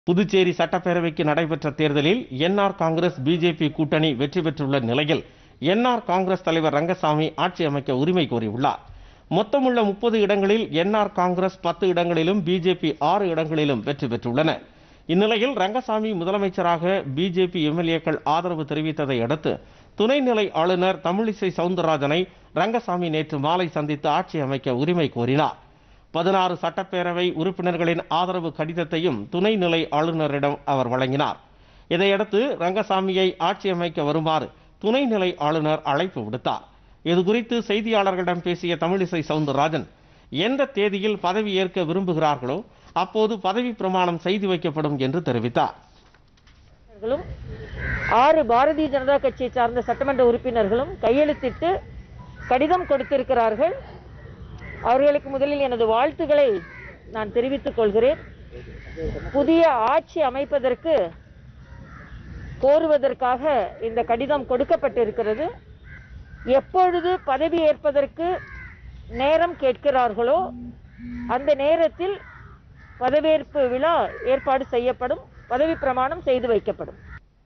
புதுச்சேரி சட்டப்பேரவைக்கு நடைபெற்ற தேர்தலில் என்ஆர் காங்கிரஸ் பிஜேபி கூட்டணி வெற்றி பெற்றுள்ள நிலையில் என்ஆர் காங்கிரஸ் தலைவர் ரங்கசாமி ஆட்சி அமைக்க உரிமை கோரியுள்ளார் மொத்தமுள்ள முப்பது இடங்களில் என்ஆர் காங்கிரஸ் பத்து இடங்களிலும் பிஜேபி ஆறு இடங்களிலும் வெற்றி பெற்றுள்ளன இந்நிலையில் ரங்கசாமி முதலமைச்சராக பிஜேபி எம்எல்ஏக்கள் ஆதரவு தெரிவித்ததை அடுத்து துணைநிலை ஆளுநர் தமிழிசை சவுந்தரராஜனை ரங்கசாமி நேற்று மாலை சந்தித்து ஆட்சி அமைக்க உரிமை கோரினார் பதினாறு சட்டப்பேரவை உறுப்பினர்களின் ஆதரவு கடிதத்தையும் துணைநிலை ஆளுநரிடம் அவர் வழங்கினார் இதையடுத்து ரங்கசாமியை ஆட்சி அமைக்க வருமாறு துணைநிலை ஆளுநர் அழைப்பு விடுத்தார் இது குறித்து செய்தியாளர்களிடம் பேசிய தமிழிசை சவுந்தரராஜன் எந்த தேதியில் பதவி ஏற்க விரும்புகிறார்களோ அப்போது பதவி பிரமாணம் செய்து வைக்கப்படும் என்று தெரிவித்தார் உறுப்பினர்களும் ஆறு பாரதிய ஜனதா கட்சியை சார்ந்த சட்டமன்ற உறுப்பினர்களும் கையெழுத்திட்டு கடிதம் கொடுத்திருக்கிறார்கள் அவர்களுக்கு முதலில் எனது வாழ்த்துக்களை நான் தெரிவித்துக் கொள்கிறேன் புதிய ஆட்சி அமைப்பதற்கு கோருவதற்காக இந்த கடிதம் கொடுக்கப்பட்டிருக்கிறது எப்பொழுது பதவி ஏற்பதற்கு நேரம் கேட்கிறார்களோ அந்த நேரத்தில் பதவியேற்பு விழா ஏற்பாடு செய்யப்படும் பதவி பிரமாணம் செய்து வைக்கப்படும்